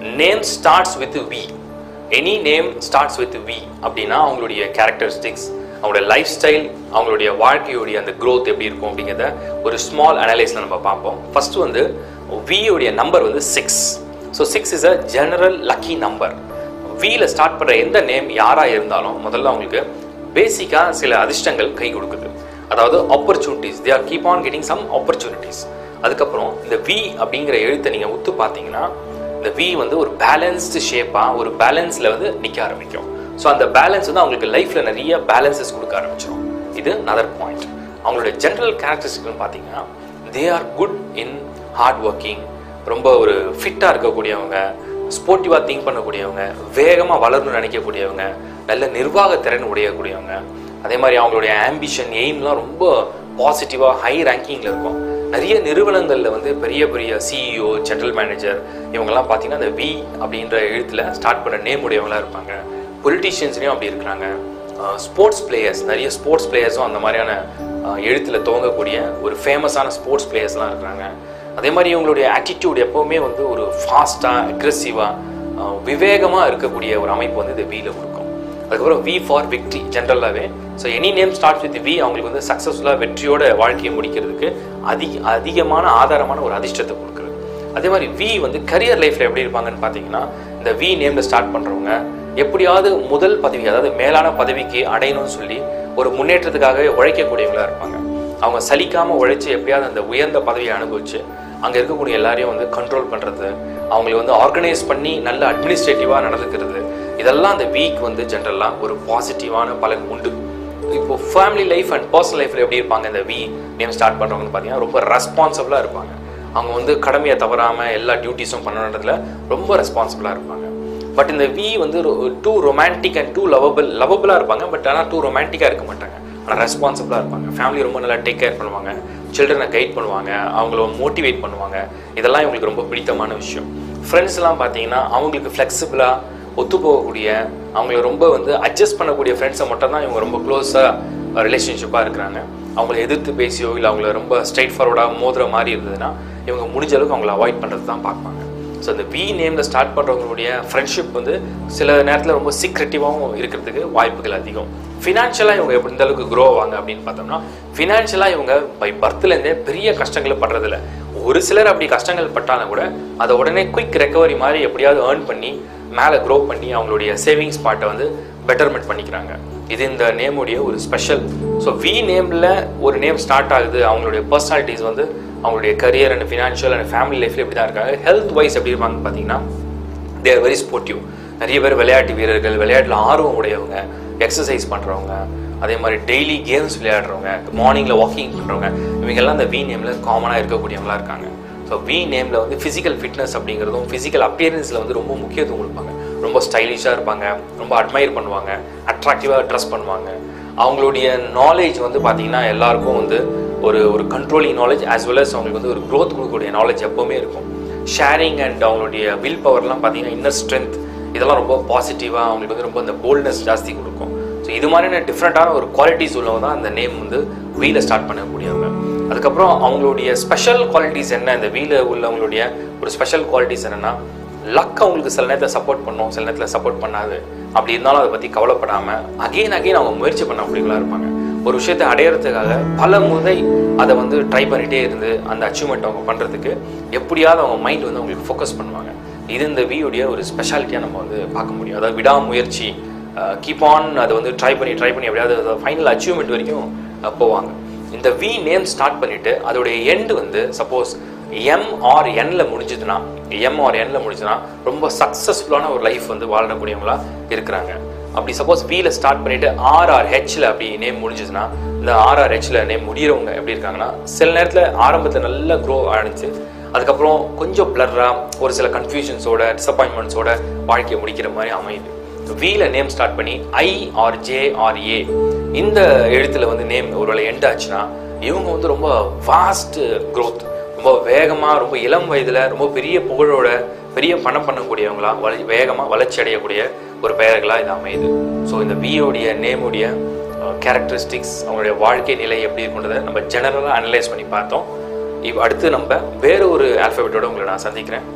name starts with V any name starts with V அப்படின்னா அவங்களுடைய characteristics அவங்களோட life style அவங்களுடைய வாழ்க்கையுடைய அந்த growth எப்படி இருக்கும் அப்படிங்கிறத ஒரு ஸ்மால் அனலைஸில் நம்ம பார்ப்போம் ஃபர்ஸ்ட் வந்து V உடைய நம்பர் வந்து six so six is a general lucky number வியில் ஸ்டார்ட் பண்ணுற எந்த நேம் யாராக இருந்தாலும் முதல்ல அவங்களுக்கு பேசிக்காக சில அதிர்ஷ்டங்கள் கை கொடுக்குது அதாவது opportunities they are keep on getting some opportunities அதுக்கப்புறம் இந்த வி அப்படிங்கிற எழுத்தை நீங்கள் உத்து பார்த்தீங்கன்னா இந்த வி வந்து ஒரு பேலன்ஸ்டு ஷேப்பாக ஒரு பேலன்ஸில் வந்து நிற்க ஆரம்பிக்கும் ஸோ அந்த பேலன்ஸ் வந்து அவங்களுக்கு லைஃப்பில் நிறைய பேலன்சஸ் கொடுக்க ஆரம்பிச்சிடும் இது நதர் பாயிண்ட் அவங்களுடைய ஜென்ரல் கேரக்டரிஸ்டிக்னு பார்த்தீங்கன்னா they are good in hard working ரொம்ப ஒரு ஃபிட்டாக இருக்கக்கூடியவங்க ஸ்போர்ட்டிவாக திங்க் பண்ணக்கூடியவங்க வேகமாக வளரணும்னு நினைக்கக்கூடியவங்க நல்ல நிர்வாக திறன் உடையக்கூடியவங்க அதே மாதிரி அவங்களுடைய ஆம்பிஷன் எய்ம்லாம் ரொம்ப பாசிட்டிவாக ஹை ரேங்கிங்கில் இருக்கும் நிறைய நிறுவனங்களில் வந்து பெரிய பெரிய சிஇஓ ஜெனரல் மேனேஜர் இவங்கெல்லாம் பார்த்தீங்கன்னா அந்த வி அப்படின்ற எழுத்தில் ஸ்டார்ட் பண்ண நேம் உடையவங்களா இருப்பாங்க பொலிட்டீஷியன்ஸ்லேயும் அப்படி இருக்கிறாங்க ஸ்போர்ட்ஸ் பிளேயர்ஸ் நிறைய ஸ்போர்ட்ஸ் பிளேயர்ஸும் அந்த மாதிரியான எழுத்தில் துவங்கக்கூடிய ஒரு ஃபேமஸான ஸ்போர்ட்ஸ் பிளேயர்ஸ்லாம் இருக்கிறாங்க அதே மாதிரி இவங்களுடைய ஆட்டிடியூட் எப்போவுமே வந்து ஒரு ஃபாஸ்ட்டாக அக்ரெசிவாக விவேகமாக இருக்கக்கூடிய ஒரு அமைப்பு வந்து இந்த வியில் கொடுக்கும் அதுக்கப்புறம் வி ஃபார் விக்ட்ரி ஜென்ரலாகவே so any name start with V அவங்களுக்கு வந்து சக்ஸஸ்ஃபுல்லாக வெற்றியோட வாழ்க்கையை முடிக்கிறதுக்கு அதிக அதிகமான ஆதாரமான ஒரு அதிர்ஷ்டத்தை கொடுக்குறது அதே மாதிரி வி வந்து கரியர் லைஃப்பில் எப்படி இருப்பாங்கன்னு பார்த்தீங்கன்னா இந்த வி நேமில் ஸ்டார்ட் பண்ணுறவங்க எப்படியாவது முதல் பதவி அதாவது மேலான பதவிக்கு அடையணும்னு சொல்லி ஒரு முன்னேற்றத்துக்காகவே உழைக்கக்கூடியவங்களா இருப்பாங்க அவங்க சலிக்காமல் உழைச்சி எப்படியாவது அந்த உயர்ந்த பதவியை அனுபவிச்சு அங்கே இருக்கக்கூடிய எல்லாரையும் வந்து கண்ட்ரோல் பண்ணுறது அவங்களை வந்து ஆர்கனைஸ் பண்ணி நல்ல அட்மினிஸ்ட்ரேட்டிவாக நடந்துக்கிறது இதெல்லாம் அந்த வீக் வந்து ஜென்ரலாக ஒரு பாசிட்டிவான பலன் உண்டு இப்போ ஃபேமிலி லைஃப் அண்ட் பர்சனல் லைஃப்பில் எப்படி இருப்பாங்க இந்த வி நேம் ஸ்டார்ட் பண்ணுறவங்கன்னு பார்த்தீங்கன்னா ரொம்ப ரெஸ்பான்சிபிளாக இருப்பாங்க அவங்க வந்து கடமையை தவறாமல் எல்லா டியூட்டிஸும் பண்ணணுன்றதுல ரொம்ப ரெஸ்பான்சிபிளாக இருப்பாங்க பட் இந்த வி வந்து too romantic and too lovable லவபிளாக இருப்பாங்க பட் ஆனால் டூ ரொமான்டிக்காக இருக்க மாட்டாங்க ஆனால் ரெஸ்பான்சிபிளாக இருப்பாங்க ஃபேமிலி ரொம்ப நல்லா டேக் கேர் பண்ணுவாங்க சில்ட்ரனை கைட் பண்ணுவாங்க அவங்கள மோட்டிவேட் பண்ணுவாங்க இதெல்லாம் இவங்களுக்கு ரொம்ப பிடித்தமான விஷயம் ஃப்ரெண்ட்ஸ்லாம் பார்த்தீங்கன்னா அவங்களுக்கு ஃப்ளெக்சிபிளாக ஒத்து போகக்கூடிய அவங்கள ரொம்ப வந்து அட்ஜஸ்ட் பண்ணக்கூடிய ஃப்ரெண்ட்ஸை மட்டும் தான் இவங்க ரொம்ப க்ளோஸாக ரிலேஷன்ஷிப்பாக இருக்கிறாங்க அவங்கள எதிர்த்து பேசியோ இல்லை அவங்கள ரொம்ப ஸ்ட்ரைட் ஃபார்வர்டாக மோதுற மாதிரி இருந்ததுன்னா இவங்க முடிஞ்ச அளவுக்கு அவங்கள அவாய்ட் பண்ணுறது தான் பார்ப்பாங்க ஸோ இந்த வி நேமில் ஸ்டார்ட் பண்ணுறவங்களுடைய ஃப்ரெண்ட்ஷிப் வந்து சில நேரத்தில் ரொம்ப சீக்ரெட்டிவாகவும் இருக்கிறதுக்கு வாய்ப்புகள் அதிகம் ஃபினான்ஷியலாக இவங்க எப்படி இந்த அளவுக்கு க்ரோ ஆவாங்க அப்படின்னு பார்த்தோம்னா ஃபினான்ஷியலாக இவங்க பை பர்த்லேருந்தே பெரிய கஷ்டங்களை படுறதில்ல ஒரு சிலர் அப்படி கஷ்டங்கள் பட்டாலும் கூட அதை உடனே குயிக் ரெக்கவரி மாதிரி எப்படியாவது ஏர்ன் பண்ணி மேலே க்ரோ பண்ணி அவங்களுடைய சேவிங்ஸ் பார்ட்டை வந்து பெட்டர்மெண்ட் பண்ணிக்கிறாங்க இது இந்த நேமுடைய ஒரு ஸ்பெஷல் ஸோ வி நேமில் ஒரு நேம் ஸ்டார்ட் ஆகுது அவங்களுடைய பர்சனாலிட்டிஸ் வந்து அவங்களுடைய career and financial and family லைஃப்ல எப்படி தான் இருக்காங்க ஹெல்த் வைஸ் எப்படி இருப்பாங்கன்னு பார்த்தீங்கன்னா தேர் வெரி ஸ்போர்ட்டிவ் நிறைய பேர் விளையாட்டு வீரர்கள் விளையாட்டில் ஆர்வம் உடையவங்க எக்ஸசைஸ் பண்ணுறவங்க அதே மாதிரி டெய்லி கேம்ஸ் விளையாடுறவங்க மார்னிங்கில் வாக்கிங் பண்ணுறவங்க இவங்கெல்லாம் இந்த வி நேமில் காமனாக இருக்கக்கூடியவங்களா இருக்காங்க ஸோ வி நேமில் வந்து ஃபிசிக்கல் ஃபிட்னஸ் அப்படிங்கிறதும் ஃபிசிக்கல் அப்பியரன்ஸில் வந்து ரொம்ப முக்கியத்துவம் கொடுப்பாங்க ரொம்ப ஸ்டைலிஷாக இருப்பாங்க ரொம்ப அட்மையர் பண்ணுவாங்க அட்ராக்டிவாக ட்ரெஸ் பண்ணுவாங்க அவங்களுடைய நாலேஜ் வந்து பார்த்தீங்கன்னா எல்லாருக்கும் வந்து ஒரு ஒரு controlling knowledge as well as அவங்களுக்கு வந்து ஒரு க்ரோத் கொடுக்கக்கூடிய நாலேஜ் எப்போவுமே இருக்கும் ஷேரிங் அண்ட் அவங்களுடைய வில் பவர்லாம் பார்த்தீங்கன்னா இன்னர் ஸ்ட்ரென்த் இதெல்லாம் ரொம்ப பாசிட்டிவாக அவங்களுக்கு வந்து ரொம்ப அந்த போல்ட்னஸ் ஜாஸ்தி கொடுக்கும் ஸோ இது மாதிரியான டிஃப்ரெண்ட்டான ஒரு குவாலிட்டிஸ் உள்ளவங்க தான் அந்த நேம் வந்து வீல ஸ்டார்ட் பண்ணக்கூடியவங்க அதுக்கப்புறம் அவங்களுடைய ஸ்பெஷல் குவாலிட்டிஸ் என்ன இந்த வீல உள்ளவங்களுடைய ஒரு ஸ்பெஷல் குவாலிட்டிஸ் என்னென்னா லக் அவங்களுக்கு சில நேரத்தில் சப்போர்ட் பண்ணும் சில நேரத்தில் சப்போர்ட் பண்ணாது அப்படி இருந்தாலும் அதை பற்றி கவலைப்படாமல் அகைன் அகைன் அவங்க முயற்சி பண்ணக்கூடியவங்களா இருப்பாங்க ஒரு விஷயத்தை அடையிறதுக்காக பல முறை அதை வந்து ட்ரை பண்ணிகிட்டே இருந்து அந்த அச்சீவ்மெண்ட் அவங்க பண்ணுறதுக்கு எப்படியாவது அவங்க மைண்ட் வந்து அவங்களுக்கு ஃபோக்கஸ் பண்ணுவாங்க இது இந்த வியுடைய ஒரு ஸ்பெஷாலிட்டியாக நம்ம வந்து பார்க்க முடியும் அதாவது விடாமுயற்சி கீப் ஆன் அதை வந்து ட்ரை பண்ணி ட்ரை பண்ணி எப்படியாவது ஃபைனல் அச்சீவ்மெண்ட் வரைக்கும் அஹ், போவாங்க இந்த வி நேம் ஸ்டார்ட் பண்ணிட்டு அதோடைய எண்டு வந்து சப்போஸ் எம் ஆர் என்ல முடிஞ்சதுன்னா எம் ஆர் என்ல முடிஞ்சதுன்னா ரொம்ப சக்ஸஸ்ஃபுல்லான ஒரு லைஃப் வந்து வாழக்கூடியவங்களா இருக்கிறாங்க அப்படி சப்போஸ் வில ஸ்டார்ட் பண்ணிட்டு ஆர்ஆர் ஹெச்ல அப்படி நேம் முடிஞ்சதுன்னா இந்த ஆர்ஆர் ஹெச்ல நேம் முடியறவங்க எப்படி இருக்காங்கன்னா சில நேரத்தில் ஆரம்பத்தில் நல்லா க்ரோ ஆனிச்சு அதுக்கப்புறம் கொஞ்சம் பிளர்ரா ஒரு சில கன்ஃபியூஷன்ஸோட டிசப்பாயின்மெண்ட்ஸோட வாழ்க்கையை முடிக்கிற மாதிரி அமையுது வில நேம் ஸ்டார்ட் பண்ணி I R J R A இந்த எழுத்துல வந்து நேம் ஒருவேளை எண்ட் ஆச்சுன்னா இவங்க வந்து ரொம்ப ஃபாஸ்ட் growth ரொம்ப வேகமாக ரொம்ப இளம் வயதில் ரொம்ப பெரிய புகழோட பெரிய பணம் பண்ணக்கூடியவங்களா வள வேகமாக வளர்ச்சி அடையக்கூடிய ஒரு பெயர்களாக இது அமையுது ஸோ இந்த வியோடைய நேமுடைய கேரக்டரிஸ்டிக்ஸ் அவங்களுடைய வாழ்க்கை நிலை எப்படி இருக்குன்றதை நம்ம ஜெனரலாக அனலைஸ் பண்ணி பார்த்தோம் இப்போ அடுத்து நம்ம வேற ஒரு ஆல்ஃபபெட்டோட உங்களை நான் சந்திக்கிறேன்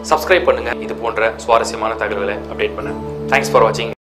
சப்ஸ்கிரைப் பண்ணுங்க இது போன்ற சுவாரஸ்யமான தகவல்களை அப்டேட் பண்ண தேங்க்ஸ் ஃபார் வாட்சிங்